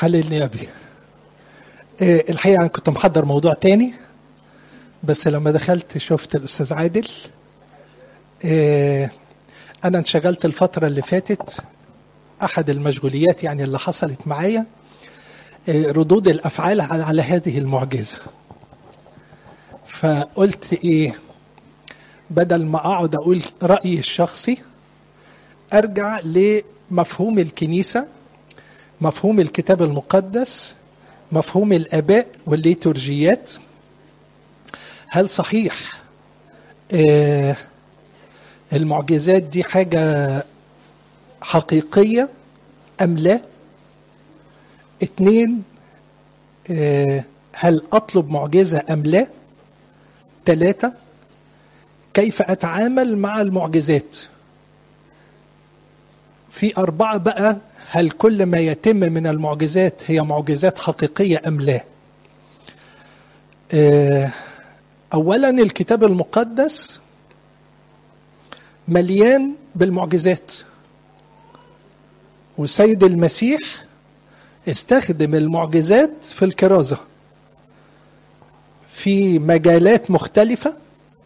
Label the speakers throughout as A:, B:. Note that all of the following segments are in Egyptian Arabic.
A: حللني يا ابي إيه الحقيقه انا كنت محضر موضوع تاني بس لما دخلت شفت الاستاذ عادل إيه انا انشغلت الفتره اللي فاتت احد المشغوليات يعني اللي حصلت معايا إيه ردود الافعال على, على هذه المعجزه فقلت ايه بدل ما اقعد اقول رايي الشخصي ارجع لمفهوم الكنيسه مفهوم الكتاب المقدس مفهوم الاباء والليتورجيات هل صحيح آه المعجزات دي حاجه حقيقيه ام لا اتنين آه هل اطلب معجزه ام لا ثلاثه كيف اتعامل مع المعجزات في أربعة بقى هل كل ما يتم من المعجزات هي معجزات حقيقية أم لا أولا الكتاب المقدس مليان بالمعجزات والسيد المسيح استخدم المعجزات في الكرازة في مجالات مختلفة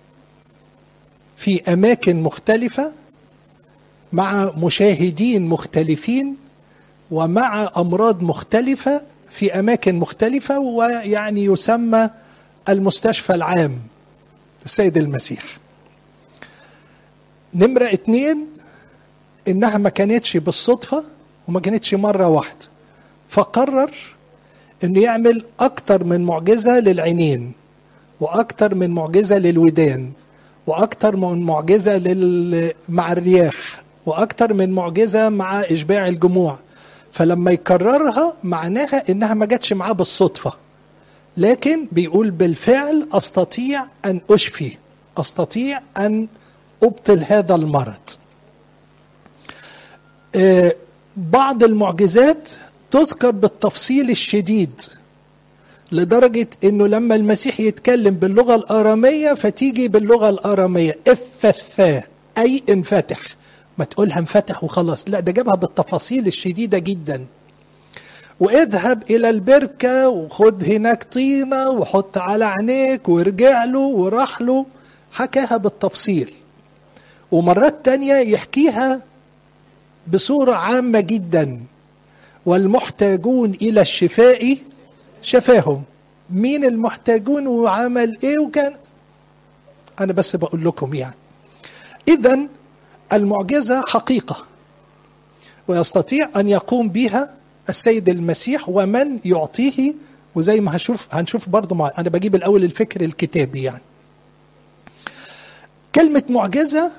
A: في أماكن مختلفة مع مشاهدين مختلفين ومع امراض مختلفه في اماكن مختلفه ويعني يسمى المستشفى العام السيد المسيح نمرة اتنين انها ما كانتش بالصدفة وما كانتش مرة واحدة فقرر انه يعمل اكتر من معجزة للعينين واكتر من معجزة للودان واكتر من معجزة لل... مع الرياح واكتر من معجزه مع اشباع الجموع فلما يكررها معناها انها ما جاتش معاه بالصدفه لكن بيقول بالفعل استطيع ان اشفي استطيع ان ابطل هذا المرض بعض المعجزات تذكر بالتفصيل الشديد لدرجة انه لما المسيح يتكلم باللغة الارامية فتيجي باللغة الارامية افثا اي انفتح ما تقولها انفتح وخلاص لا ده جابها بالتفاصيل الشديدة جدا واذهب الى البركة وخد هناك طينة وحط على عينيك وارجع له وراح له حكاها بالتفصيل ومرات تانية يحكيها بصورة عامة جدا والمحتاجون إلى الشفاء شفاهم مين المحتاجون وعمل ايه وكان انا بس بقول لكم يعني اذا المعجزه حقيقه ويستطيع ان يقوم بها السيد المسيح ومن يعطيه وزي ما هشوف هنشوف برضه مع انا بجيب الاول الفكر الكتابي يعني كلمه معجزه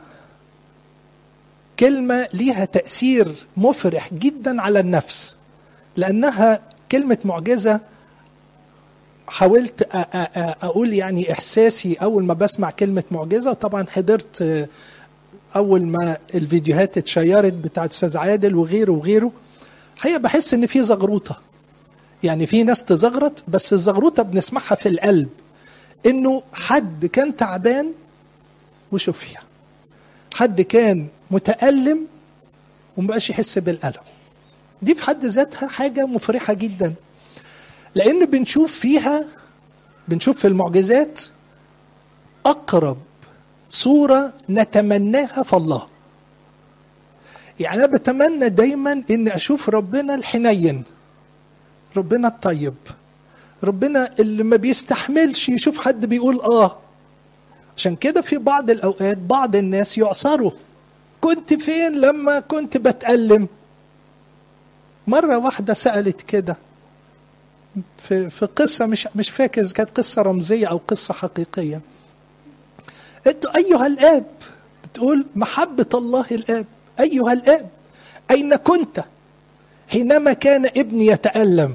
A: كلمه ليها تاثير مفرح جدا على النفس لانها كلمه معجزه حاولت اقول يعني احساسي اول ما بسمع كلمه معجزه وطبعا حضرت اول ما الفيديوهات اتشيرت بتاعت استاذ عادل وغيره وغيره هي بحس ان في زغروطه يعني في ناس تزغرط بس الزغروطه بنسمعها في القلب انه حد كان تعبان وشفي حد كان متألم ومبقاش يحس بالألم دي في حد ذاتها حاجة مفرحة جدا لأن بنشوف فيها بنشوف في المعجزات أقرب صورة نتمناها في الله يعني أنا بتمنى دايما إن أشوف ربنا الحنين ربنا الطيب ربنا اللي ما بيستحملش يشوف حد بيقول آه عشان كده في بعض الأوقات بعض الناس يعصروا كنت فين لما كنت بتألم مرة واحدة سألت كده في في قصة مش مش فاكر إذا كانت قصة رمزية أو قصة حقيقية. أنتوا أيها الآب بتقول محبة الله الآب أيها الآب أين كنت حينما كان ابني يتألم؟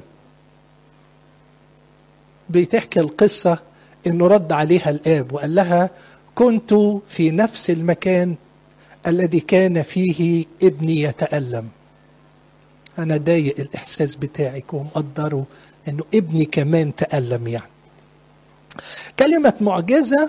A: بتحكي القصة إنه رد عليها الآب وقال لها كنت في نفس المكان الذي كان فيه ابني يتألم. أنا ضايق الإحساس بتاعك ومقدره إنه ابني كمان تألم يعني. كلمة معجزة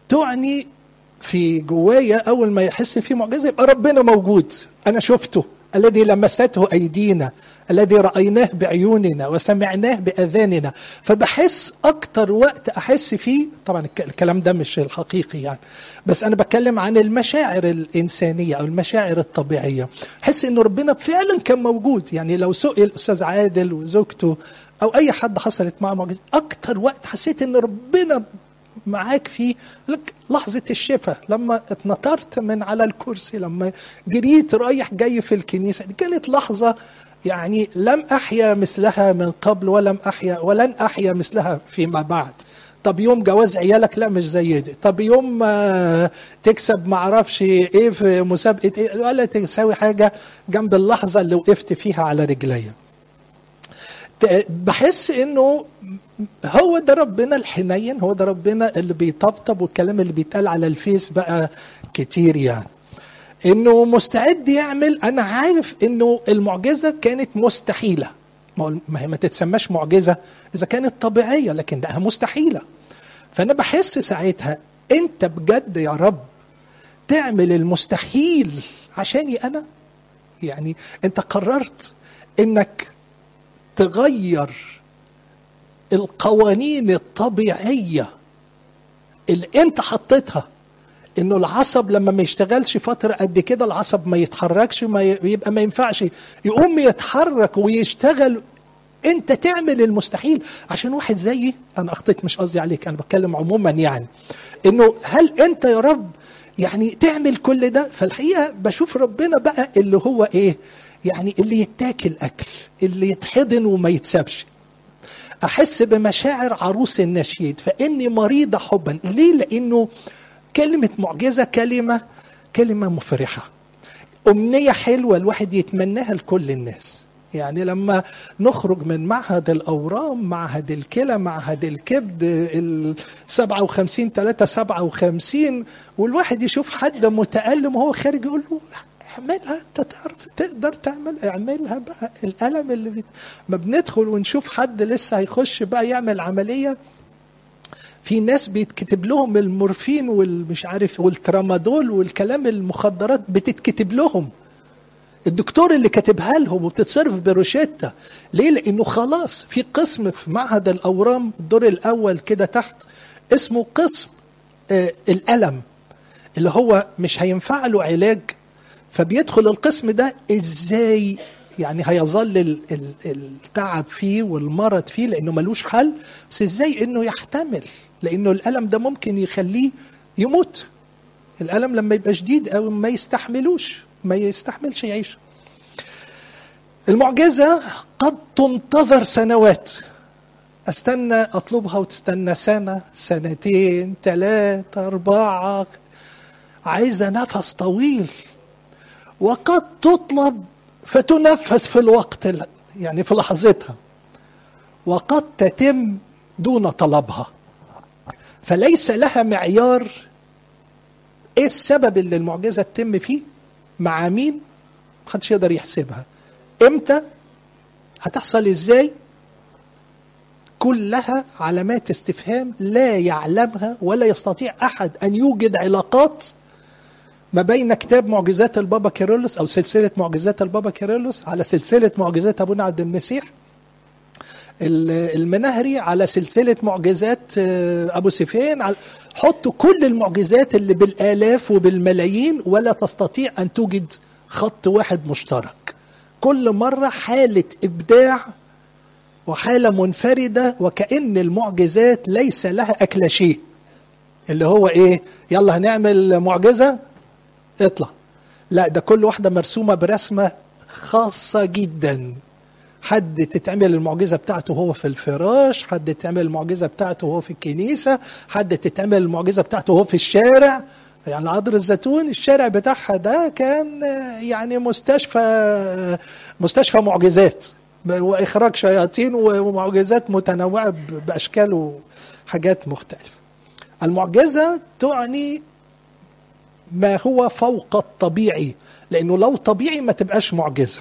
A: تعني في جوايا أول ما يحس في معجزة يبقى ربنا موجود أنا شفته الذي لمسته ايدينا الذي رايناه بعيوننا وسمعناه باذاننا فبحس اكتر وقت احس فيه طبعا الكلام ده مش الحقيقي يعني بس انا بتكلم عن المشاعر الانسانيه او المشاعر الطبيعيه احس ان ربنا فعلا كان موجود يعني لو سئل استاذ عادل وزوجته او اي حد حصلت معه معجزه اكتر وقت حسيت ان ربنا معاك فيه لك لحظة الشفاء لما اتنطرت من على الكرسي لما جريت رايح جاي في الكنيسة دي كانت لحظة يعني لم أحيا مثلها من قبل ولم أحيا ولن أحيا مثلها فيما بعد طب يوم جواز عيالك لا مش زي دي طب يوم ما تكسب معرفش ايه في مسابقة ايه ولا تساوي حاجة جنب اللحظة اللي وقفت فيها على رجليا بحس انه هو ده ربنا الحنين هو ده ربنا اللي بيطبطب والكلام اللي بيتقال على الفيس بقى كتير يعني انه مستعد يعمل انا عارف انه المعجزه كانت مستحيله ما هي ما تتسماش معجزه اذا كانت طبيعيه لكن ده مستحيله فانا بحس ساعتها انت بجد يا رب تعمل المستحيل عشاني انا يعني انت قررت انك تغير القوانين الطبيعيه اللي انت حطيتها انه العصب لما ما يشتغلش فتره قد كده العصب ما يتحركش ما يبقى ما ينفعش يقوم يتحرك ويشتغل انت تعمل المستحيل عشان واحد زيي انا اخطيت مش قصدي عليك انا بتكلم عموما يعني انه هل انت يا رب يعني تعمل كل ده فالحقيقه بشوف ربنا بقى اللي هو ايه يعني اللي يتاكل اكل اللي يتحضن وما يتسابش احس بمشاعر عروس النشيد فاني مريضه حبا ليه لانه كلمه معجزه كلمه كلمه مفرحه امنيه حلوه الواحد يتمناها لكل الناس يعني لما نخرج من معهد الأورام معهد الكلى معهد الكبد ال 57 3 57 والواحد يشوف حد متألم وهو خارج يقول له اعملها انت تعرف تقدر تعمل اعملها بقى الالم اللي بت... ما بندخل ونشوف حد لسه هيخش بقى يعمل عمليه في ناس بيتكتب لهم المورفين والمش عارف والترامادول والكلام المخدرات بتتكتب لهم الدكتور اللي كاتبها لهم وبتتصرف بروشيتا ليه لانه خلاص في قسم في معهد الاورام الدور الاول كده تحت اسمه قسم آه الالم اللي هو مش هينفع له علاج فبيدخل القسم ده ازاي يعني هيظل ال- ال- التعب فيه والمرض فيه لانه ملوش حل بس ازاي انه يحتمل لانه الالم ده ممكن يخليه يموت الالم لما يبقى شديد او ما يستحملوش ما يستحملش يعيش المعجزه قد تنتظر سنوات استنى اطلبها وتستنى سنه سنتين ثلاثه اربعه عايزه نفس طويل وقد تطلب فتنفذ في الوقت ال- يعني في لحظتها وقد تتم دون طلبها فليس لها معيار ايه السبب اللي المعجزه تتم فيه مع مين محدش يقدر يحسبها امتى هتحصل ازاي كلها علامات استفهام لا يعلمها ولا يستطيع احد ان يوجد علاقات ما بين كتاب معجزات البابا كيرلس او سلسله معجزات البابا كيرلس على سلسله معجزات ابونا عبد المسيح ال- المنهري على سلسله معجزات آه، ابو سفيان على- حطوا كل المعجزات اللي بالالاف وبالملايين ولا تستطيع ان توجد خط واحد مشترك كل مره حاله ابداع وحاله منفرده وكان المعجزات ليس لها اكلاشيه اللي هو ايه يلا هنعمل معجزه اطلع لا ده كل واحده مرسومه برسمه خاصه جدا حد تتعمل المعجزه بتاعته وهو في الفراش حد تتعمل المعجزه بتاعته وهو في الكنيسه حد تتعمل المعجزه بتاعته وهو في الشارع يعني عذر الزيتون الشارع بتاعها ده كان آه، يعني مستشفى آه، مستشفى معجزات ب- واخراج شياطين ومعجزات متنوعه ب- باشكال وحاجات مختلفه المعجزه تعني ما هو فوق الطبيعي لانه لو طبيعي ما تبقاش معجزه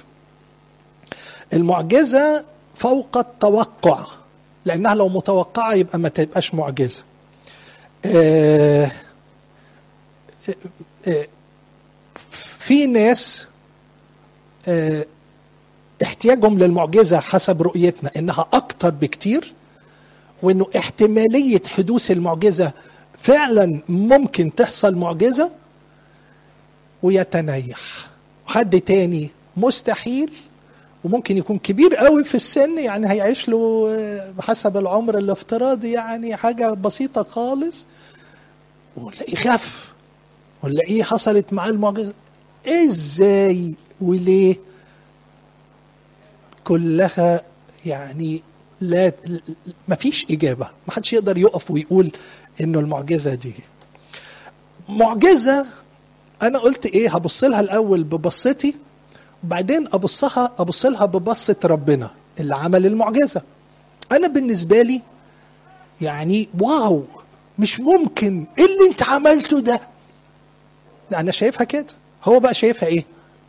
A: المعجزه فوق التوقع لانها لو متوقعه يبقى ما تبقاش معجزه آه، آه، آه، في ناس آه، احتياجهم للمعجزة حسب رؤيتنا إنها أكتر بكتير وإنه احتمالية حدوث المعجزة فعلا ممكن تحصل معجزة ويتنيح وحد تاني مستحيل وممكن يكون كبير قوي في السن يعني هيعيش له آه، بحسب العمر الافتراضي يعني حاجة بسيطة خالص ونلاقيه خف ونلاقيه حصلت معاه المعجزة ازاي وليه كلها يعني لا مفيش إجابة محدش يقدر يقف ويقول إنه المعجزة دي معجزة أنا قلت إيه هبص لها الأول ببصتي وبعدين أبصها أبص لها ببصة ربنا اللي عمل المعجزة أنا بالنسبة لي يعني واو مش ممكن إيه اللي أنت عملته ده أنا شايفها كده هو بقى شايفها إيه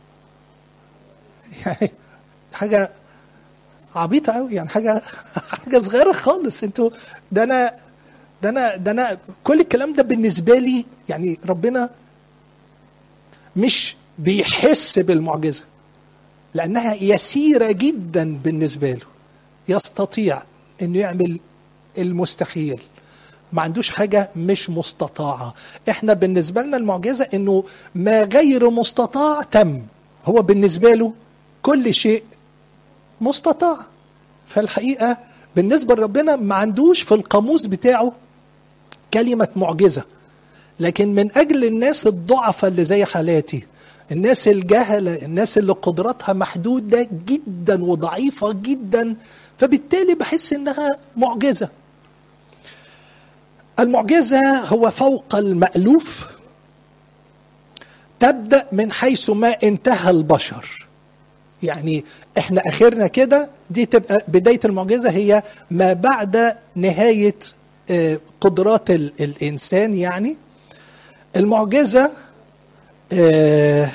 A: يعني حاجة عبيطة قوي يعني حاجة حاجة صغيرة خالص انتوا ده انا ده انا ده انا كل الكلام ده بالنسبة لي يعني ربنا مش بيحس بالمعجزة لأنها يسيرة جدا بالنسبة له يستطيع انه يعمل المستحيل ما عندوش حاجة مش مستطاعة احنا بالنسبة لنا المعجزة انه ما غير مستطاع تم هو بالنسبة له كل شيء مستطاع فالحقيقة بالنسبة لربنا ما عندوش في القاموس بتاعه كلمة معجزة لكن من أجل الناس الضعفة اللي زي حالاتي الناس الجهلة الناس اللي قدراتها محدودة جدا وضعيفة جدا فبالتالي بحس إنها معجزة المعجزة هو فوق المألوف تبدأ من حيث ما انتهى البشر يعني احنا اخرنا كده دي تبقى بدايه المعجزه هي ما بعد نهايه آه، قدرات ال- الانسان يعني المعجزه آه،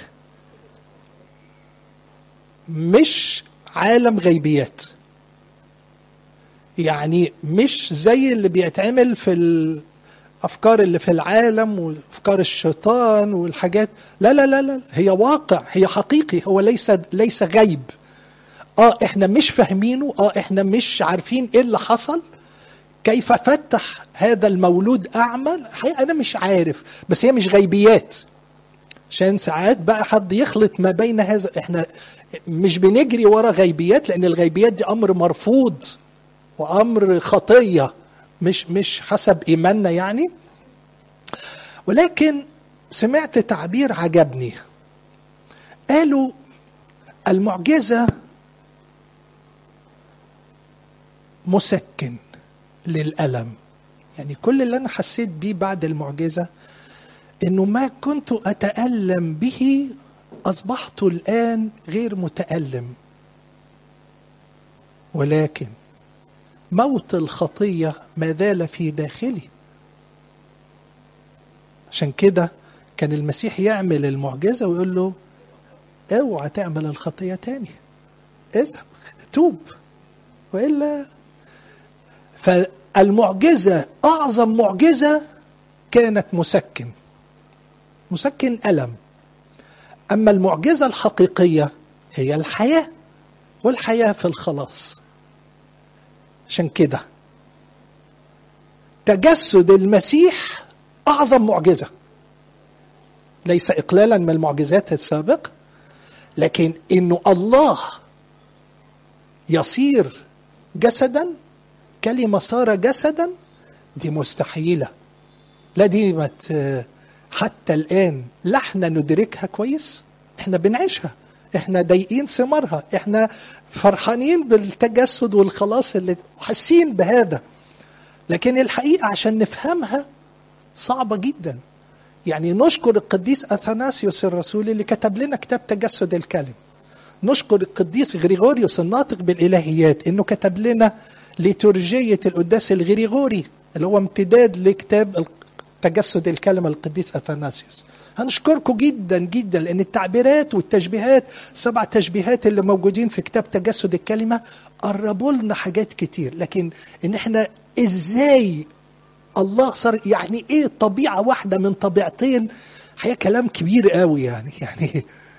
A: مش عالم غيبيات يعني مش زي اللي بيتعمل في الافكار اللي في العالم وافكار الشيطان والحاجات لا لا لا لا هي واقع هي حقيقي هو ليس ليس غيب اه احنا مش فاهمينه اه احنا مش عارفين ايه اللي حصل كيف فتح هذا المولود اعمى الحقيقة انا مش عارف بس هي مش غيبيات عشان ساعات بقى حد يخلط ما بين هذا احنا مش بنجري ورا غيبيات لان الغيبيات دي امر مرفوض وامر خطيه مش مش حسب ايماننا يعني ولكن سمعت تعبير عجبني قالوا المعجزه مسكن للالم يعني كل اللي انا حسيت بيه بعد المعجزه انه ما كنت اتالم به اصبحت الان غير متالم ولكن موت الخطيه ما زال في داخلي عشان كده كان المسيح يعمل المعجزه ويقول له اوعى تعمل الخطيه تاني اذهب توب والا فالمعجزه اعظم معجزه كانت مسكن مسكن الم اما المعجزه الحقيقيه هي الحياه والحياه في الخلاص عشان كده تجسد المسيح اعظم معجزه ليس اقلالا من المعجزات السابقه لكن انه الله يصير جسدا كلمه صار جسدا دي مستحيله لا دي مت حتى الان لا احنا ندركها كويس احنا بنعيشها احنا ضايقين ثمارها احنا فرحانين بالتجسد والخلاص اللي حاسين بهذا لكن الحقيقه عشان نفهمها صعبه جدا يعني نشكر القديس اثناسيوس الرسول اللي كتب لنا كتاب تجسد الكلم نشكر القديس غريغوريوس الناطق بالالهيات انه كتب لنا ليتورجيه القداس الغريغوري اللي هو امتداد لكتاب تجسد الكلمة القديس أثناسيوس هنشكركم جدا جدا لأن التعبيرات والتشبيهات سبع تشبيهات اللي موجودين في كتاب تجسد الكلمة قربوا لنا حاجات كتير لكن إن إحنا إزاي الله صار يعني إيه طبيعة واحدة من طبيعتين هي كلام كبير قوي يعني يعني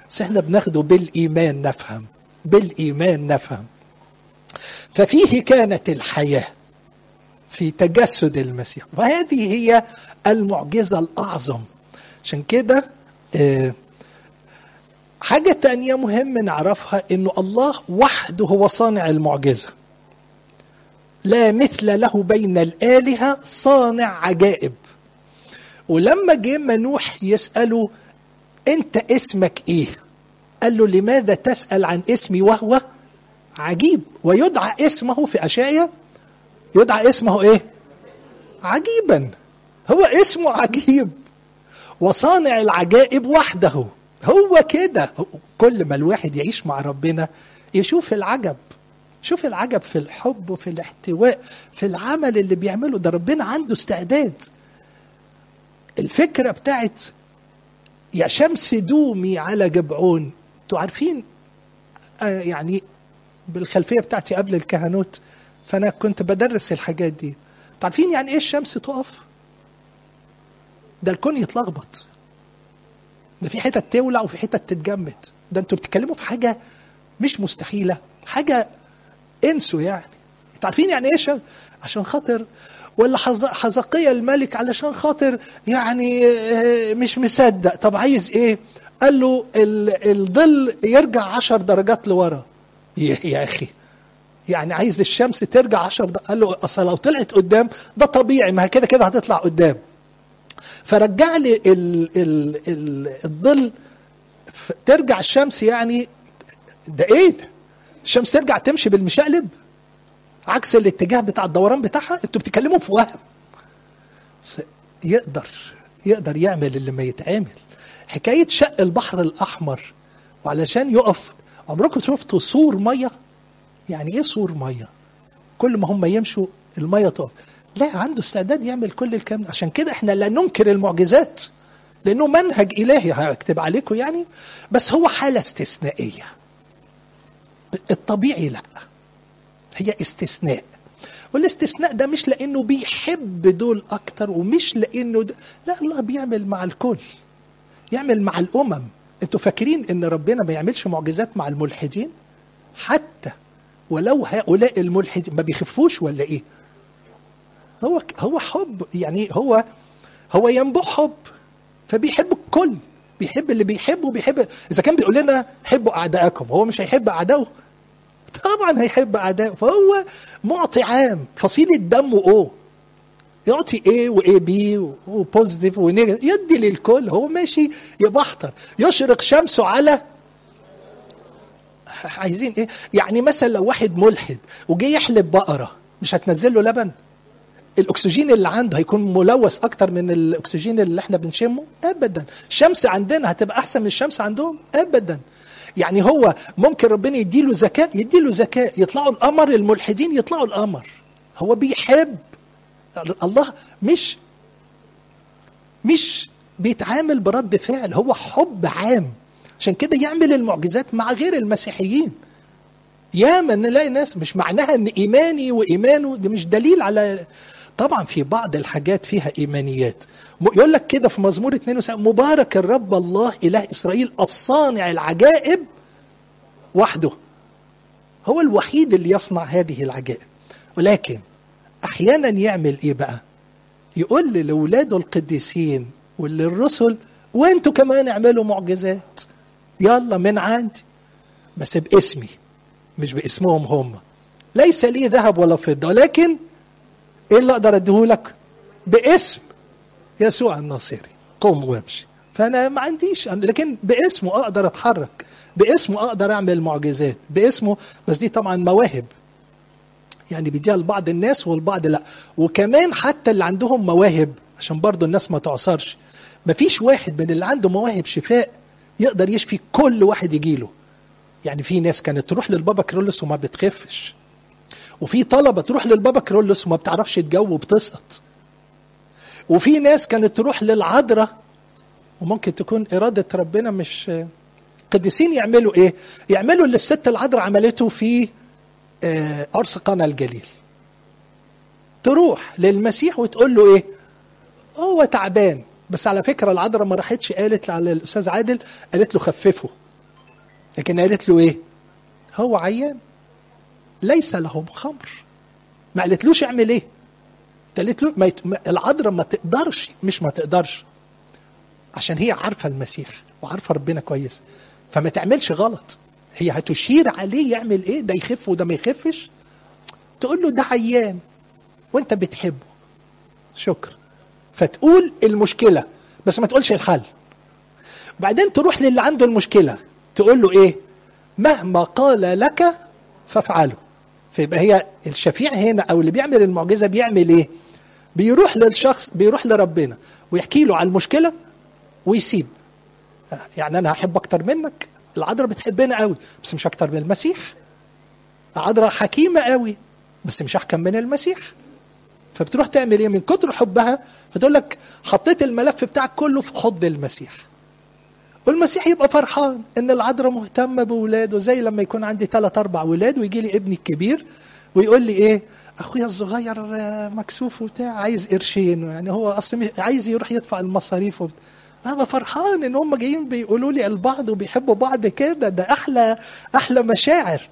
A: بس احنا بناخده بالايمان نفهم بالايمان نفهم ففيه كانت الحياه في تجسد المسيح وهذه هي المعجزه الاعظم عشان كده آه، حاجة تانية مهم نعرفها انه الله وحده هو صانع المعجزة لا مثل له بين الآلهة صانع عجائب ولما جه منوح يسأله انت اسمك ايه قال له لماذا تسأل عن اسمي وهو عجيب ويدعى اسمه في أشعية يدعى اسمه ايه عجيبا هو اسمه عجيب وصانع العجائب وحده هو كده كل ما الواحد يعيش مع ربنا يشوف العجب شوف العجب في الحب وفي الاحتواء في العمل اللي بيعمله ده ربنا عنده استعداد الفكرة بتاعت يا شمس دومي على جبعون انتوا عارفين آه يعني بالخلفية بتاعتي قبل الكهنوت فأنا كنت بدرس الحاجات دي انتوا عارفين يعني ايه الشمس تقف ده الكون يتلخبط ده في حتت تولع وفي حتت تتجمد ده انتوا بتتكلموا في حاجه مش مستحيله حاجه انسوا يعني انتوا عارفين يعني ايه شمس عشان خاطر ولا حزقية الملك علشان خاطر يعني مش مصدق طب عايز ايه قال له الظل يرجع عشر درجات لورا يا اخي يعني عايز الشمس ترجع عشر درجات قال له اصل لو طلعت قدام ده طبيعي ما هي كده كده هتطلع قدام فرجع لي ال ال ال الظل ترجع الشمس يعني ده ايه ده الشمس ترجع تمشي بالمشقلب عكس الاتجاه بتاع الدوران بتاعها انتوا بتتكلموا في وهم يقدر يقدر يعمل اللي ما يتعمل حكايه شق البحر الاحمر وعلشان يقف عمركم شفتوا سور ميه يعني ايه سور ميه كل ما هم يمشوا الميه تقف لا عنده استعداد يعمل كل الكلام عشان كده احنا لا ننكر المعجزات لانه منهج الهي هكتب عليكم يعني بس هو حاله استثنائيه الطبيعي لا هي استثناء والاستثناء ده مش لانه بيحب دول اكتر ومش لانه ده لا الله بيعمل مع الكل يعمل مع الامم انتوا فاكرين ان ربنا ما يعملش معجزات مع الملحدين حتى ولو هؤلاء الملحدين ما بيخفوش ولا ايه هو هو حب يعني هو هو ينبع حب فبيحب الكل بيحب اللي بيحبه بيحب اذا كان بيقول لنا حبوا اعدائكم هو مش هيحب اعدائه طبعا هيحب اعدائه فهو معطي عام فصيله دمه او يعطي ايه واي بي وبوزيتيف ونيجاتيف يدي للكل هو ماشي يبحتر يشرق شمسه على عايزين ايه يعني مثلا لو واحد ملحد وجه يحلب بقره مش هتنزل له لبن الاكسجين اللي عنده هيكون ملوث اكتر من الاكسجين اللي احنا بنشمه ابدا الشمس عندنا هتبقى احسن من الشمس عندهم ابدا يعني هو ممكن ربنا يديله ذكاء يديله ذكاء يطلعوا القمر الملحدين يطلعوا القمر هو بيحب الله مش مش بيتعامل برد فعل هو حب عام عشان كده يعمل المعجزات مع غير المسيحيين ياما نلاقي ناس مش معناها ان ايماني وايمانه ده مش دليل على طبعا في بعض الحاجات فيها ايمانيات يقول لك كده في مزمور 72 مبارك الرب الله اله اسرائيل الصانع العجائب وحده هو الوحيد اللي يصنع هذه العجائب ولكن احيانا يعمل ايه بقى يقول لاولاده القديسين وللرسل وانتوا كمان اعملوا معجزات يلا من عندي بس باسمي مش باسمهم هم ليس لي ذهب ولا فضه ولكن ايه اللي اقدر اديهولك باسم يسوع الناصري قم وامشي فانا ما عنديش لكن باسمه اقدر اتحرك باسمه اقدر اعمل معجزات باسمه بس دي طبعا مواهب يعني بيديها لبعض الناس والبعض لا وكمان حتى اللي عندهم مواهب عشان برضو الناس ما تعصرش مفيش واحد من اللي عنده مواهب شفاء يقدر يشفي كل واحد يجيله يعني في ناس كانت تروح للبابا كرولوس وما بتخفش وفي طلبة تروح للبابا كرولوس وما بتعرفش تجاوب وبتسقط وفي ناس كانت تروح للعذراء وممكن تكون إرادة ربنا مش قديسين يعملوا إيه؟ يعملوا اللي الست العذراء عملته في عرس قنا الجليل تروح للمسيح وتقول له إيه؟ هو تعبان بس على فكرة العذراء ما راحتش قالت على الأستاذ عادل قالت له خففه لكن قالت له ايه هو عيان ليس له خمر ما قالتلوش اعمل ايه قالت له ما يت... العذراء ما تقدرش مش ما تقدرش عشان هي عارفه المسيح وعارفه ربنا كويس فما تعملش غلط هي هتشير عليه يعمل ايه ده يخف وده ما يخفش تقول له ده عيان وانت بتحبه شكرا فتقول المشكله بس ما تقولش الحل وبعدين تروح للي عنده المشكله تقول له ايه مهما قال لك فافعله فيبقى هي الشفيع هنا او اللي بيعمل المعجزه بيعمل ايه بيروح للشخص بيروح لربنا ويحكي له عن المشكله ويسيب يعني انا هحب اكتر منك العذراء بتحبنا قوي بس مش اكتر من المسيح العذراء حكيمه قوي بس مش احكم من المسيح فبتروح تعمل ايه من كتر حبها فتقول لك حطيت الملف بتاعك كله في حضن المسيح والمسيح يبقى فرحان ان العذراء مهتمه باولاده زي لما يكون عندي ثلاث اربع ولاد ويجي لي ابني الكبير ويقول لي ايه اخويا الصغير مكسوف وبتاع عايز قرشين يعني هو اصلا عايز يروح يدفع المصاريف وبتاع. انا فرحان ان هم جايين بيقولوا لي البعض وبيحبوا بعض كده ده احلى احلى مشاعر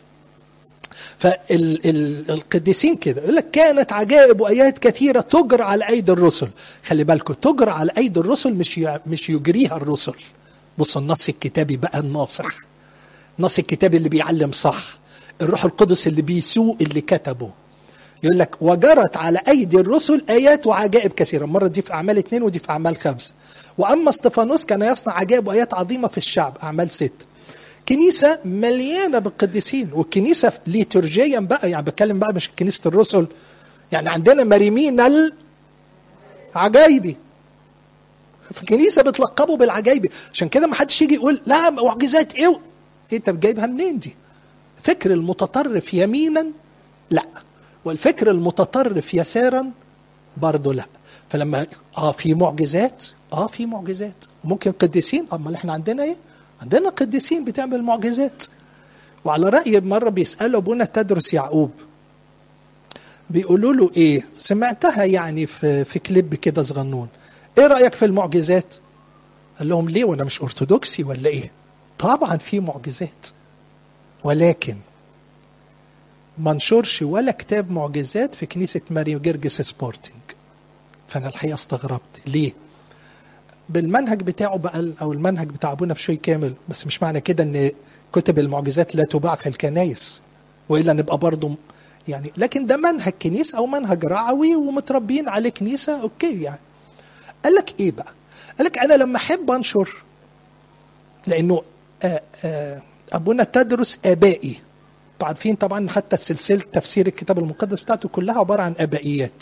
A: فالقديسين كده يقول لك كانت عجائب وايات كثيره تجرى على ايدي الرسل خلي بالكم تجرى على ايدي الرسل مش مش يجريها الرسل بصوا النص الكتابي بقى الناصح النص الكتابي اللي بيعلم صح الروح القدس اللي بيسوق اللي كتبه يقول لك وجرت على ايدي الرسل ايات وعجائب كثيره مره دي في اعمال اثنين ودي في اعمال خمسه واما استفانوس كان يصنع عجائب وايات عظيمه في الشعب اعمال سته كنيسه مليانه بالقديسين والكنيسه ليتورجيا بقى يعني بتكلم بقى مش كنيسه الرسل يعني عندنا مريمين العجايبي في الكنيسه بتلقبوا بالعجايبي عشان كده ما حدش يجي يقول لا معجزات ايه انت جايبها منين دي فكر المتطرف يمينا لا والفكر المتطرف يسارا برضه لا فلما اه في معجزات اه في معجزات ممكن قديسين امال احنا عندنا ايه عندنا قديسين بتعمل معجزات وعلى رأي مرة بيسألوا أبونا تدرس يعقوب بيقولوا له إيه سمعتها يعني في, في كليب كده صغنون إيه رأيك في المعجزات قال لهم ليه وأنا مش أرثوذكسي ولا إيه طبعا في معجزات ولكن ما نشرش ولا كتاب معجزات في كنيسة ماريو جرجس سبورتنج فأنا الحقيقة استغربت ليه بالمنهج بتاعه بقى او المنهج بتاع ابونا بشوي كامل بس مش معنى كده ان كتب المعجزات لا تباع في الكنايس والا نبقى برضه يعني لكن ده منهج كنيسه او منهج رعوي ومتربيين عليه كنيسه اوكي يعني قال لك ايه بقى؟ قال لك انا لما احب انشر لانه آآ آآ ابونا تدرس ابائي عارفين طبعا حتى سلسله تفسير الكتاب المقدس بتاعته كلها عباره عن ابائيات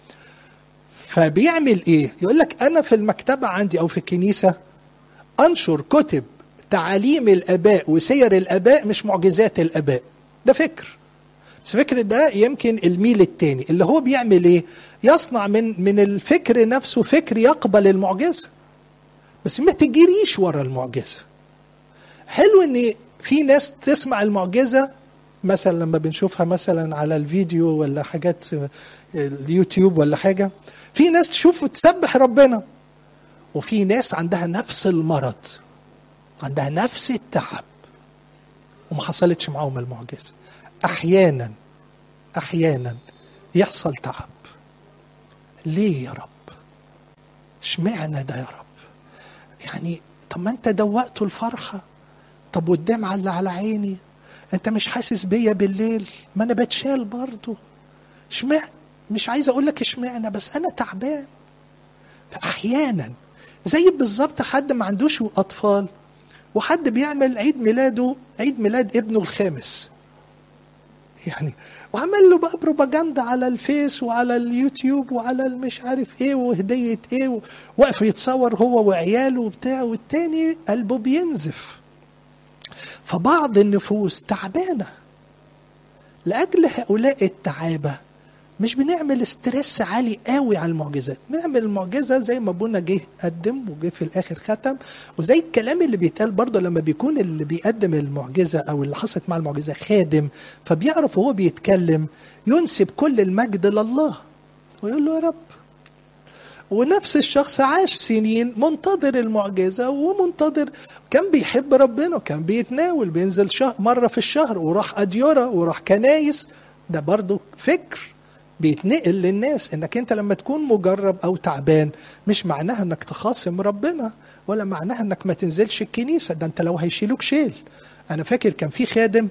A: فبيعمل ايه يقول لك انا في المكتبه عندي او في الكنيسه انشر كتب تعاليم الاباء وسير الاباء مش معجزات الاباء ده فكر بس الفكر ده يمكن الميل التاني اللي هو بيعمل ايه يصنع من من الفكر نفسه فكر يقبل المعجزه بس ما تجريش ورا المعجزه حلو ان في ناس تسمع المعجزه مثلا لما بنشوفها مثلا على الفيديو ولا حاجات اليوتيوب ولا حاجه في ناس تشوف وتسبح ربنا وفي ناس عندها نفس المرض عندها نفس التعب وما حصلتش معاهم المعجزه احيانا احيانا يحصل تعب ليه يا رب اشمعنى ده يا رب يعني طب ما انت دوقته الفرحه طب والدمعه اللي على عيني انت مش حاسس بيا بالليل ما انا بتشال برضه اشمعنى مش عايز اقول لك اشمعنى بس انا تعبان فاحيانا زي بالظبط حد ما عندوش اطفال وحد بيعمل عيد ميلاده عيد ميلاد ابنه الخامس يعني وعمل له بقى بروباجندا على الفيس وعلى اليوتيوب وعلى المش عارف ايه وهدية ايه واقف يتصور هو وعياله وبتاع والتاني قلبه بينزف فبعض النفوس تعبانة لأجل هؤلاء التعابة مش بنعمل استرس عالي قوي على المعجزات بنعمل المعجزة زي ما ابونا جه قدم وجه في الآخر ختم وزي الكلام اللي بيتقال برضه لما بيكون اللي بيقدم المعجزة أو اللي حصلت مع المعجزة خادم فبيعرف وهو بيتكلم ينسب كل المجد لله ويقول له يا رب ونفس الشخص عاش سنين منتظر المعجزة ومنتظر كان بيحب ربنا كان بيتناول بينزل شهر مرة في الشهر وراح أديرة وراح كنايس ده برضو فكر بيتنقل للناس انك انت لما تكون مجرب او تعبان مش معناها انك تخاصم ربنا ولا معناها انك ما تنزلش الكنيسة ده انت لو هيشيلوك شيل انا فاكر كان في خادم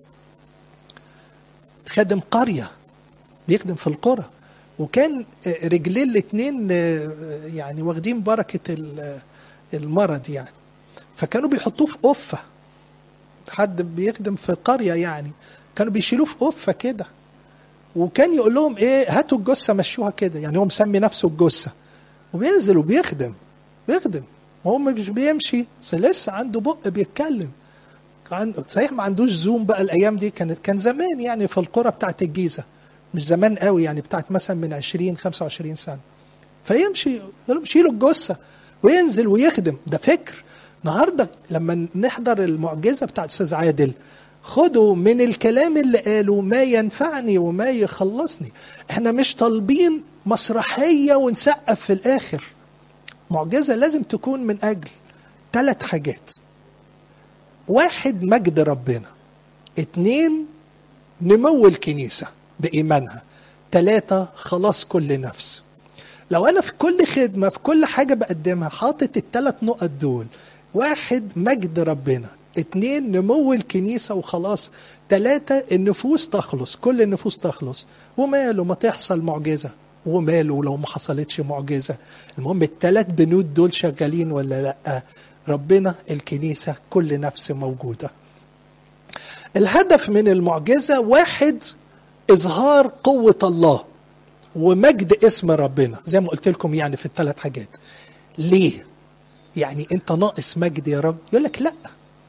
A: خادم قرية بيخدم في القرى وكان رجلين الاتنين يعني واخدين بركة المرض يعني فكانوا بيحطوه في قفة حد بيخدم في قرية يعني كانوا بيشيلوه في قفة كده وكان يقول لهم ايه هاتوا الجثة مشوها كده يعني هو مسمي نفسه الجثة وبينزل وبيخدم بيخدم وهو مش بيمشي بس لسه عنده بق بيتكلم صحيح ما عندوش زوم بقى الايام دي كانت كان زمان يعني في القرى بتاعت الجيزه مش زمان قوي يعني بتاعت مثلا من 20 25 سنه فيمشي يقول شيلوا الجثه وينزل ويخدم ده فكر النهارده لما نحضر المعجزه بتاعت استاذ عادل خدوا من الكلام اللي قاله ما ينفعني وما يخلصني احنا مش طالبين مسرحيه ونسقف في الاخر معجزه لازم تكون من اجل ثلاث حاجات واحد مجد ربنا اتنين نمو الكنيسة بإيمانها تلاتة خلاص كل نفس لو أنا في كل خدمة في كل حاجة بقدمها حاطط التلات نقط دول واحد مجد ربنا اتنين نمو الكنيسة وخلاص تلاتة النفوس تخلص كل النفوس تخلص وماله ما تحصل معجزة وماله لو ما حصلتش معجزة المهم التلات بنود دول شغالين ولا لأ ربنا الكنيسة كل نفس موجودة الهدف من المعجزة واحد إظهار قوة الله ومجد اسم ربنا زي ما قلت لكم يعني في الثلاث حاجات ليه يعني انت ناقص مجد يا رب يقول لك لا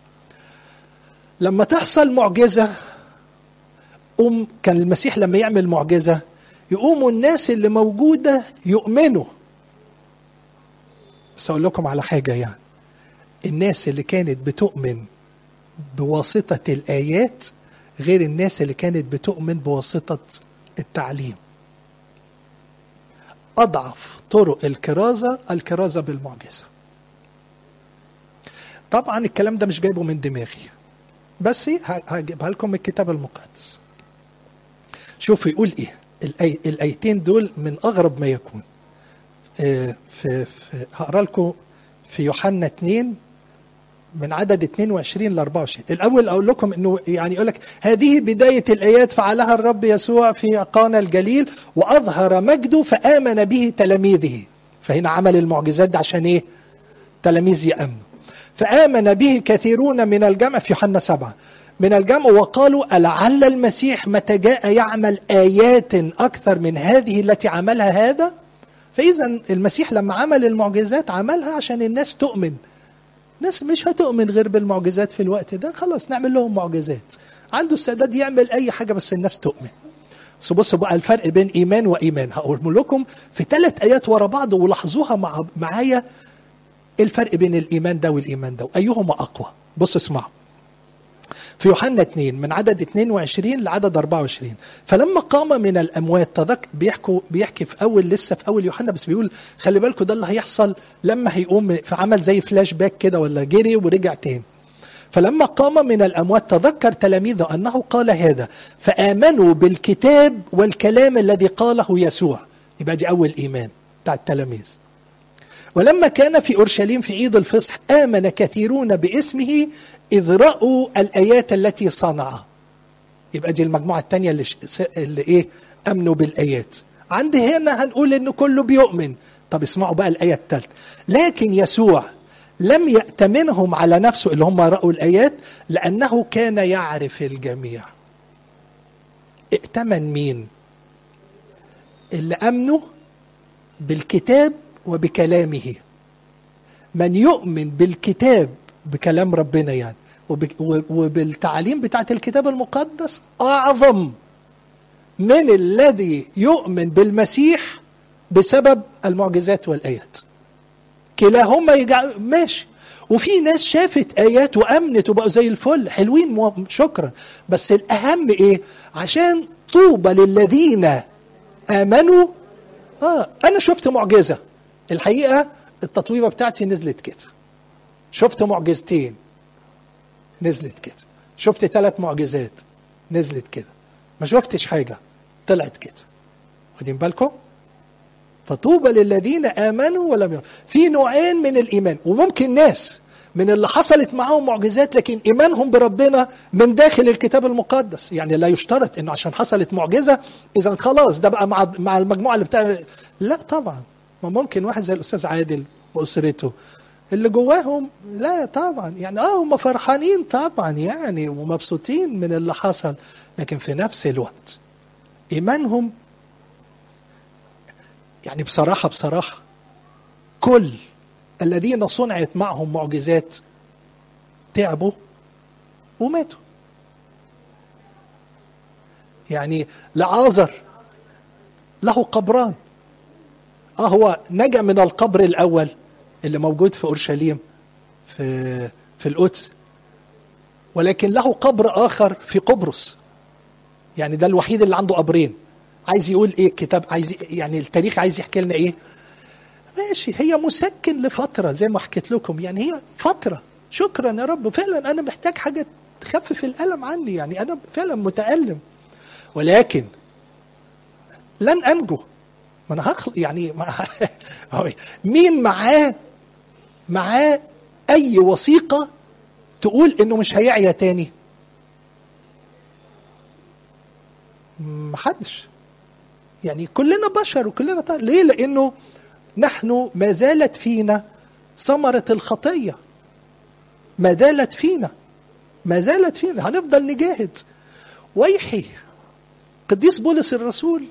A: لما تحصل معجزة قوم كان المسيح لما يعمل معجزة يقوموا الناس اللي موجودة يؤمنوا بس أقول لكم على حاجة يعني الناس اللي كانت بتؤمن بواسطة الآيات غير الناس اللي كانت بتؤمن بواسطة التعليم أضعف طرق الكرازة الكرازة بالمعجزة طبعا الكلام ده مش جايبه من دماغي بس هجيبها لكم من الكتاب المقدس شوفوا يقول ايه الآي... الايتين دول من اغرب ما يكون آه في... في... هقرا لكم في يوحنا 2 من عدد 22 ل 24 الاول اقول لكم انه يعني يقول لك هذه بدايه الايات فعلها الرب يسوع في قانا الجليل واظهر مجده فامن به تلاميذه فهنا عمل المعجزات ده عشان ايه تلاميذ يامنوا فامن به كثيرون من الجمع في يوحنا 7 من الجمع وقالوا ألعل المسيح متى جاء يعمل آيات أكثر من هذه التي عملها هذا فإذا المسيح لما عمل المعجزات عملها عشان الناس تؤمن ناس مش هتؤمن غير بالمعجزات في الوقت ده خلاص نعمل لهم معجزات عنده استعداد يعمل اي حاجه بس الناس تؤمن بس بصوا بقى الفرق بين ايمان وايمان هقول لكم في ثلاث ايات ورا بعض ولاحظوها مع معايا الفرق بين الايمان ده والايمان ده وايهما اقوى بصوا اسمعوا في يوحنا 2 من عدد 22 لعدد 24 فلما قام من الاموات تذك بيحكوا بيحكي في اول لسه في اول يوحنا بس بيقول خلي بالكم ده اللي هيحصل لما هيقوم في عمل زي فلاش باك كده ولا جري ورجع تاني فلما قام من الاموات تذكر تلاميذه انه قال هذا فامنوا بالكتاب والكلام الذي قاله يسوع يبقى دي اول ايمان بتاع التلاميذ ولما كان في اورشليم في عيد الفصح امن كثيرون باسمه اذ راوا الايات التي صنعها يبقى دي المجموعه الثانيه اللي, اللي ايه امنوا بالايات عند هنا هنقول ان كله بيؤمن طب اسمعوا بقى الايه الثالثه لكن يسوع لم يأتمنهم على نفسه اللي هم رأوا الآيات لأنه كان يعرف الجميع ائتمن مين اللي أمنوا بالكتاب وبكلامه من يؤمن بالكتاب بكلام ربنا يعني وبالتعليم بتاعت الكتاب المقدس أعظم من الذي يؤمن بالمسيح بسبب المعجزات والآيات كلاهما يجع... ماشي وفي ناس شافت ايات وامنت وبقوا زي الفل حلوين مو... شكرا بس الاهم ايه عشان طوبى للذين امنوا اه انا شفت معجزه الحقيقه التطويبه بتاعتي نزلت كده شفت معجزتين نزلت كده شفت ثلاث معجزات نزلت كده ما شفتش حاجه طلعت كده واخدين بالكم فطوبى للذين امنوا ولم يروا في نوعين من الايمان وممكن ناس من اللي حصلت معاهم معجزات لكن ايمانهم بربنا من داخل الكتاب المقدس يعني لا يشترط انه عشان حصلت معجزه اذا خلاص ده بقى مع مع المجموعه اللي بتاع لا طبعا ما ممكن واحد زي الاستاذ عادل واسرته اللي جواهم لا طبعا يعني اه هم فرحانين طبعا يعني ومبسوطين من اللي حصل لكن في نفس الوقت ايمانهم يعني بصراحه بصراحه كل الذين صنعت معهم معجزات تعبوا وماتوا يعني لعازر له قبران اه هو نجا من القبر الاول اللي موجود في اورشليم في في القدس ولكن له قبر اخر في قبرص يعني ده الوحيد اللي عنده قبرين عايز يقول ايه الكتاب عايز يعني التاريخ عايز يحكي لنا ايه ماشي هي مسكن لفتره زي ما حكيت لكم يعني هي فتره شكرا يا رب فعلا انا محتاج حاجه تخفف الالم عني يعني انا فعلا متالم ولكن لن انجو ما انا هخلق يعني ما مين معاه معاه اي وثيقه تقول انه مش هيعيا تاني محدش يعني كلنا بشر وكلنا طيب. ليه لانه نحن ما زالت فينا ثمرة الخطية ما زالت فينا ما زالت فينا هنفضل نجاهد ويحي قديس بولس الرسول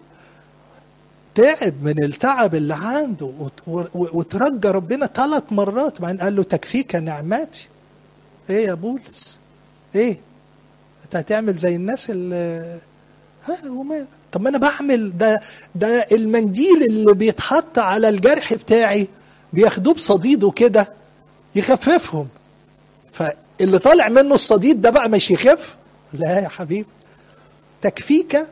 A: تعب من التعب اللي عنده وترجى ربنا ثلاث مرات وبعدين قال له تكفيك نعماتي ايه يا بولس ايه انت هتعمل زي الناس اللي ها وما طب ما انا بعمل ده ده المنديل اللي بيتحط على الجرح بتاعي بياخدوه بصديده كده يخففهم فاللي طالع منه الصديد ده بقى مش يخف لا يا حبيبي تكفيك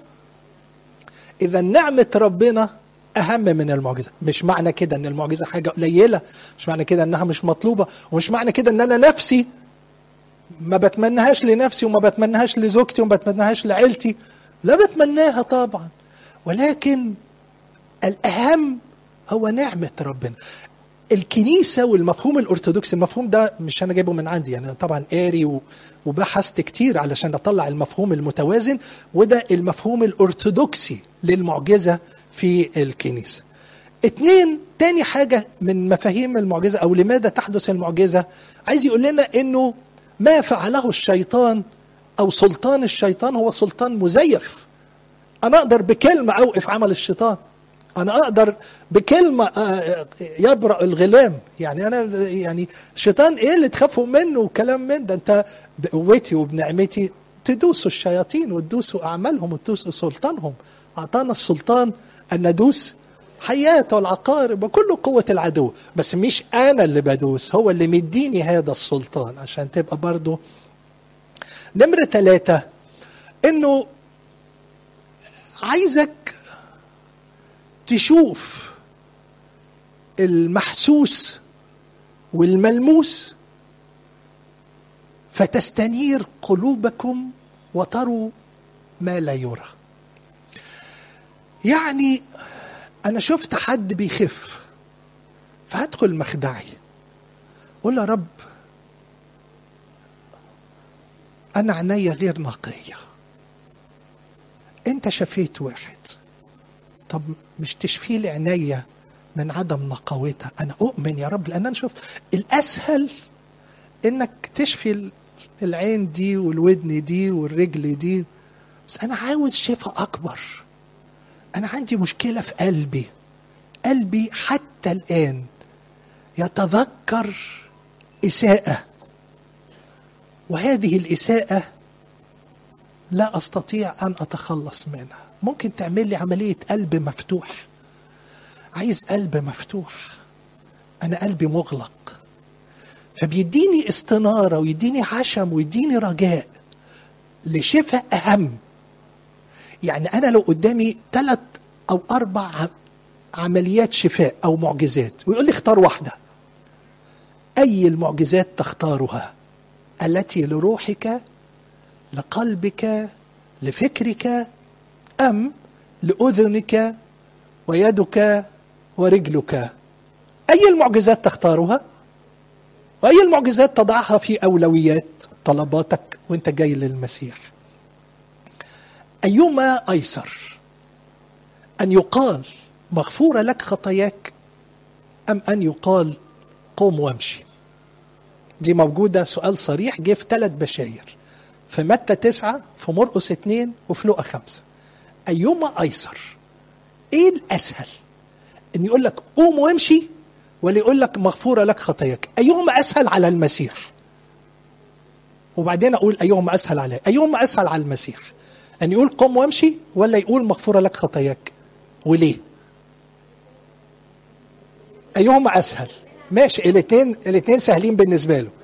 A: اذا نعمه ربنا اهم من المعجزه مش معنى كده ان المعجزه حاجه قليله مش معنى كده انها مش مطلوبه ومش معنى كده ان انا نفسي ما بتمنهاش لنفسي وما بتمنهاش لزوجتي وما بتمنهاش لعيلتي لا بتمناها طبعا ولكن الأهم هو نعمة ربنا الكنيسة والمفهوم الأرثوذكسي المفهوم ده مش أنا جايبه من عندي يعني طبعا قاري وبحثت كتير علشان أطلع المفهوم المتوازن وده المفهوم الأرثوذكسي للمعجزة في الكنيسة اتنين تاني حاجة من مفاهيم المعجزة أو لماذا تحدث المعجزة عايز يقول لنا أنه ما فعله الشيطان او سلطان الشيطان هو سلطان مزيف انا اقدر بكلمه اوقف عمل الشيطان انا اقدر بكلمه يبرأ الغلام يعني انا يعني الشيطان ايه اللي تخافوا منه وكلام من ده انت بقوتي وبنعمتي تدوسوا الشياطين وتدوسوا اعمالهم وتدوسوا سلطانهم اعطانا السلطان ان ندوس حياته والعقارب وكل قوة العدو بس مش أنا اللي بدوس هو اللي مديني هذا السلطان عشان تبقى برضه نمرة ثلاثة انه عايزك تشوف المحسوس والملموس فتستنير قلوبكم وتروا ما لا يرى يعني انا شفت حد بيخف فهدخل مخدعي قول يا رب انا عينيا غير نقيه انت شفيت واحد طب مش تشفي لي عينيا من عدم نقاوتها انا اؤمن يا رب لان انا شوف الاسهل انك تشفي العين دي والودن دي والرجل دي بس انا عاوز شفاء اكبر انا عندي مشكله في قلبي قلبي حتى الان يتذكر اساءه وهذه الاساءه لا استطيع ان اتخلص منها ممكن تعمل لي عمليه قلب مفتوح عايز قلب مفتوح انا قلبي مغلق فبيديني استناره ويديني عشم ويديني رجاء لشفاء اهم يعني انا لو قدامي ثلاث او اربع عمليات شفاء او معجزات ويقول لي اختار واحده اي المعجزات تختارها التي لروحك لقلبك لفكرك ام لاذنك ويدك ورجلك اي المعجزات تختارها واي المعجزات تضعها في اولويات طلباتك وانت جاي للمسيح ايما ايسر ان يقال مغفوره لك خطاياك ام ان يقال قوم وامشي دي موجودة سؤال صريح جه في ثلاث بشاير في متى تسعة في مرقس اتنين وفي لقا خمسة أيهما أيسر إيه الأسهل إن يقول لك قوم وامشي ولا يقول لك مغفورة لك خطاياك أيهما أسهل على المسيح وبعدين أقول أيهما أسهل عليه أيهما أسهل على المسيح أن يقول قم وامشي ولا يقول مغفورة لك خطاياك وليه أيهما أسهل ماشي الاثنين الاثنين سهلين بالنسبة له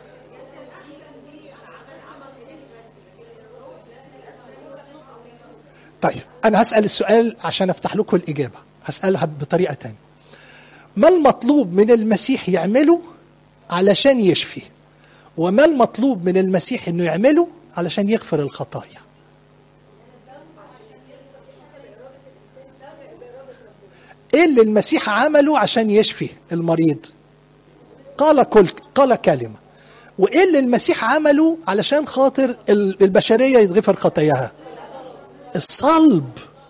A: طيب أنا هسأل السؤال عشان أفتح لكم الإجابة هسألها بطريقة تانية ما المطلوب من المسيح يعمله علشان يشفي وما المطلوب من المسيح انه يعمله علشان يغفر الخطايا ايه اللي المسيح عمله عشان يشفي المريض قال كل قال كلمه وايه اللي المسيح عمله علشان خاطر البشريه يتغفر خطاياها الصلب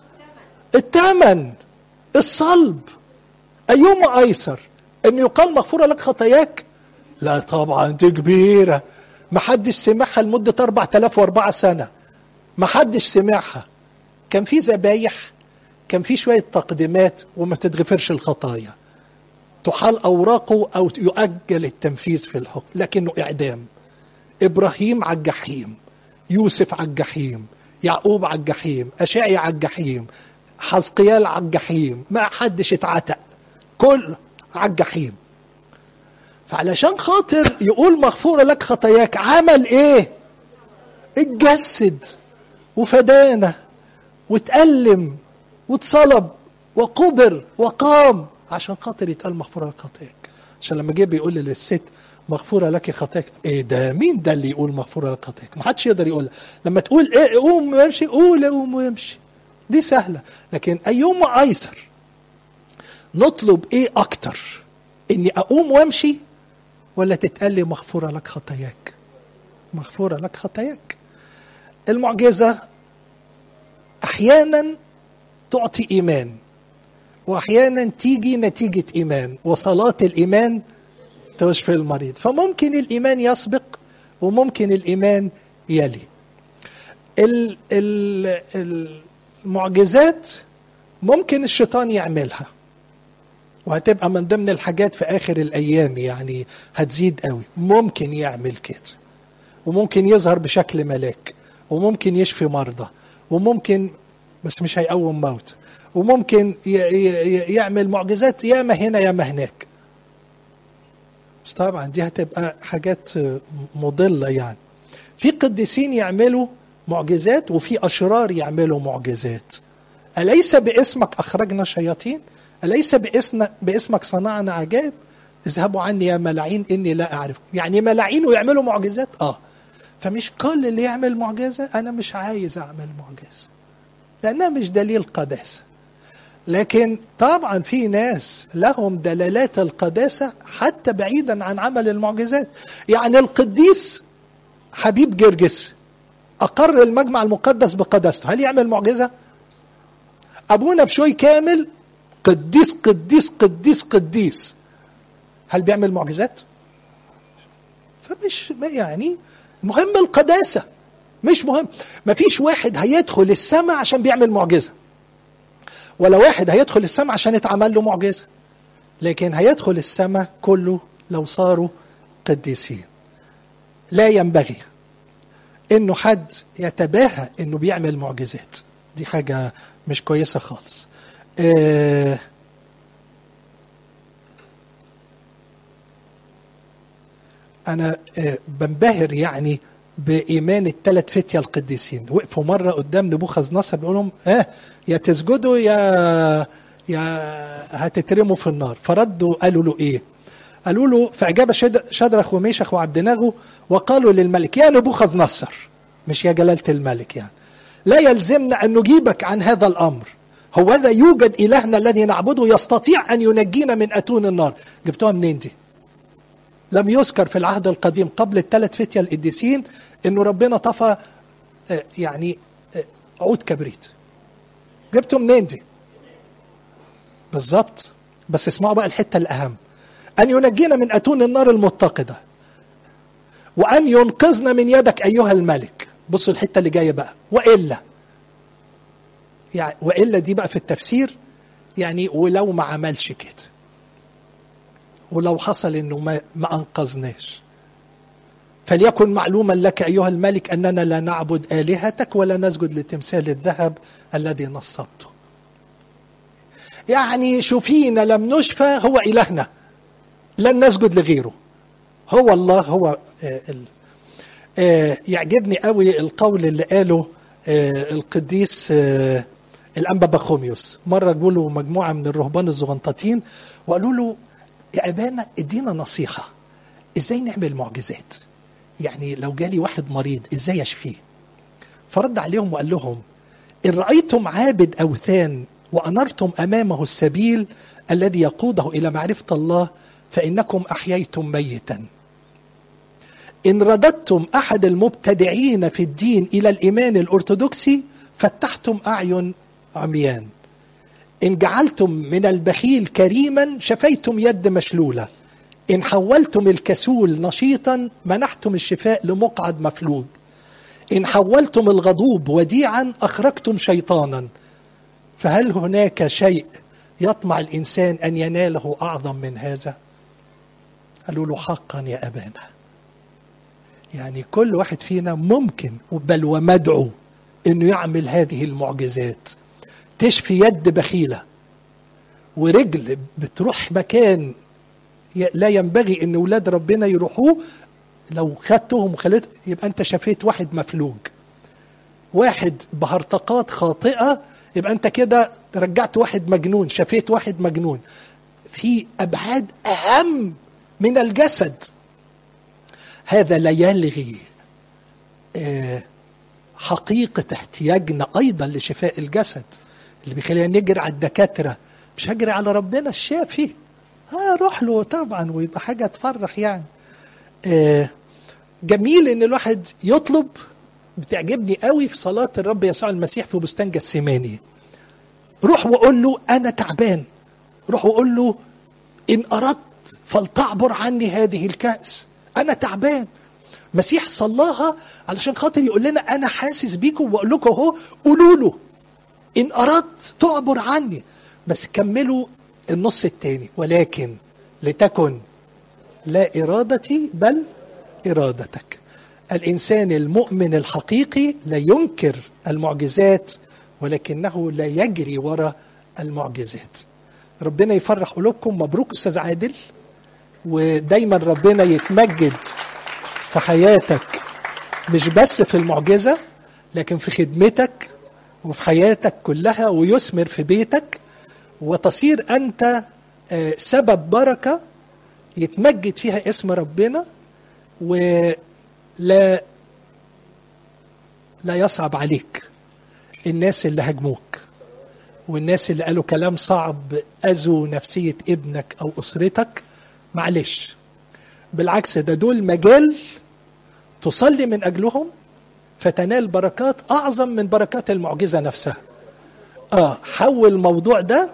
A: الثمن الصلب أيهما أيسر أن يقال مغفورة لك خطاياك لا طبعا دي كبيرة ما حدش سمعها لمدة 4004 سنة ما حدش سمعها كان في ذبايح كان في شوية تقديمات وما تتغفرش الخطايا تحال أوراقه أو يؤجل التنفيذ في الحكم لكنه إعدام إبراهيم على الجحيم يوسف على الجحيم يعقوب على الجحيم أشعي على الجحيم حزقيال على الجحيم ما حدش اتعتق كل على الجحيم فعلشان خاطر يقول مغفورة لك خطاياك عمل ايه اتجسد وفدانا واتألم واتصلب وقبر وقام عشان خاطر يتقال مغفورة لك خطاياك عشان لما جه بيقول للست مغفورة لك خطاياك ايه ده مين ده اللي يقول مغفورة لك خطاياك ما حدش يقدر يقولها لما تقول ايه قوم وامشي قول قوم وامشي دي سهلة لكن أيهما أيسر نطلب إيه أكتر إني أقوم وأمشي ولا تتقال لي مغفورة لك خطاياك مغفورة لك خطاياك المعجزة أحيانا تعطي إيمان وأحيانا تيجي نتيجة إيمان وصلاة الإيمان تشفي المريض فممكن الإيمان يسبق وممكن الإيمان يلي ال ال ال المعجزات ممكن الشيطان يعملها وهتبقى من ضمن الحاجات في اخر الايام يعني هتزيد قوي ممكن يعمل كده وممكن يظهر بشكل ملاك وممكن يشفي مرضى وممكن بس مش هيقوم موت وممكن يعمل معجزات ياما هنا ياما هناك بس طبعا دي هتبقى حاجات مضلة يعني في قديسين يعملوا معجزات وفي أشرار يعملوا معجزات أليس باسمك أخرجنا شياطين أليس باسم باسمك صنعنا عجائب اذهبوا عني يا ملاعين إني لا أعرف يعني ملاعين ويعملوا معجزات آه فمش كل اللي يعمل معجزة أنا مش عايز أعمل معجزة لأنها مش دليل قداسة لكن طبعا في ناس لهم دلالات القداسة حتى بعيدا عن عمل المعجزات يعني القديس حبيب جرجس أقر المجمع المقدس بقداسته هل يعمل معجزة؟ أبونا بشوي كامل قديس قديس قديس قديس هل بيعمل معجزات؟ فمش يعني مهم القداسة مش مهم مفيش واحد هيدخل السماء عشان بيعمل معجزة ولا واحد هيدخل السماء عشان يتعمل له معجزة لكن هيدخل السماء كله لو صاروا قديسين لا ينبغي انه حد يتباهى انه بيعمل معجزات دي حاجة مش كويسة خالص آه انا آه بنبهر يعني بايمان الثلاث فتية القديسين وقفوا مرة قدام نبوخذ نصر بيقول لهم اه يا تسجدوا يا يا هتترموا في النار فردوا قالوا له ايه قالوا له فاجاب شد- شدرخ وميشخ وعبد ناغو وقالوا للملك يا نبوخذ نصر مش يا جلاله الملك يعني لا يلزمنا ان نجيبك عن هذا الامر هو ذا يوجد الهنا الذي نعبده يستطيع ان ينجينا من اتون النار جبتوها منين دي لم يذكر في العهد القديم قبل الثلاث فتية القديسين انه ربنا طفى آه، يعني آه، عود كبريت جبته منين دي بالظبط بس اسمعوا بقى الحته الاهم ان ينجينا من اتون النار المتقده وان ينقذنا من يدك ايها الملك بصوا الحته اللي جايه بقى والا يعني والا دي بقى في التفسير يعني ولو ما عملش كده ولو حصل انه ما, ما انقذناش فليكن معلوما لك ايها الملك اننا لا نعبد الهتك ولا نسجد لتمثال الذهب الذي نصبته يعني شفينا لم نشفى هو الهنا لن نسجد لغيره هو الله هو آه ال... آه يعجبني قوي القول اللي قاله آه القديس آه الانبا بخوميوس مره جوله مجموعه من الرهبان الزغنطاطين وقالوا له يا ابانا ادينا نصيحه ازاي نعمل معجزات يعني لو جالي واحد مريض ازاي اشفيه فرد عليهم وقال لهم ان رايتم عابد اوثان وانرتم امامه السبيل الذي يقوده الى معرفه الله فانكم احييتم ميتا ان رددتم احد المبتدعين في الدين الى الايمان الارثوذكسي فتحتم اعين عميان ان جعلتم من البخيل كريما شفيتم يد مشلوله ان حولتم الكسول نشيطا منحتم الشفاء لمقعد مفلوج ان حولتم الغضوب وديعا اخرجتم شيطانا فهل هناك شيء يطمع الانسان ان يناله اعظم من هذا قالوا له حقا يا ابانا يعني كل واحد فينا ممكن بل ومدعو انه يعمل هذه المعجزات تشفي يد بخيله ورجل بتروح مكان لا ينبغي ان اولاد ربنا يروحوه لو خدتهم وخليت يبقى انت شفيت واحد مفلوج واحد بهرطقات خاطئه يبقى انت كده رجعت واحد مجنون شفيت واحد مجنون في ابعاد اهم من الجسد هذا لا يلغي حقيقة احتياجنا أيضا لشفاء الجسد اللي بيخلينا نجري على الدكاترة مش هجري على ربنا الشافي ها روح له طبعا ويبقى حاجة تفرح يعني آه جميل ان الواحد يطلب بتعجبني قوي في صلاة الرب يسوع المسيح في بستان جثماني روح وقول له انا تعبان روح وقول له ان اردت فلتعبر عني هذه الكأس انا تعبان مسيح صلاها علشان خاطر يقول لنا انا حاسس بيكم وبقول لكم اهو قولوا له ان اردت تعبر عني بس كملوا النص الثاني ولكن لتكن لا ارادتي بل ارادتك الانسان المؤمن الحقيقي لا ينكر المعجزات ولكنه لا يجري وراء المعجزات ربنا يفرح قلوبكم مبروك استاذ عادل ودايما ربنا يتمجد في حياتك مش بس في المعجزه لكن في خدمتك وفي حياتك كلها ويثمر في بيتك وتصير انت سبب بركه يتمجد فيها اسم ربنا ولا لا يصعب عليك الناس اللي هاجموك والناس اللي قالوا كلام صعب اذوا نفسيه ابنك او اسرتك معلش بالعكس ده دول مجال تصلي من اجلهم فتنال بركات اعظم من بركات المعجزه نفسها اه حول الموضوع ده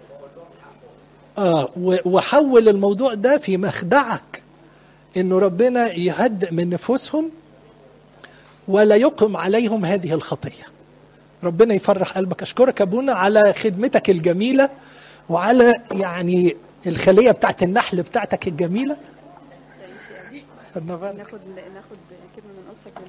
A: اه وحول الموضوع ده في مخدعك انه ربنا يهدئ من نفوسهم ولا يقم عليهم هذه الخطيه ربنا يفرح قلبك اشكرك ابونا على خدمتك الجميله وعلى يعني الخليه بتاعت النحل بتاعتك الجميله
B: ناخد ناخد كلمه من قدسك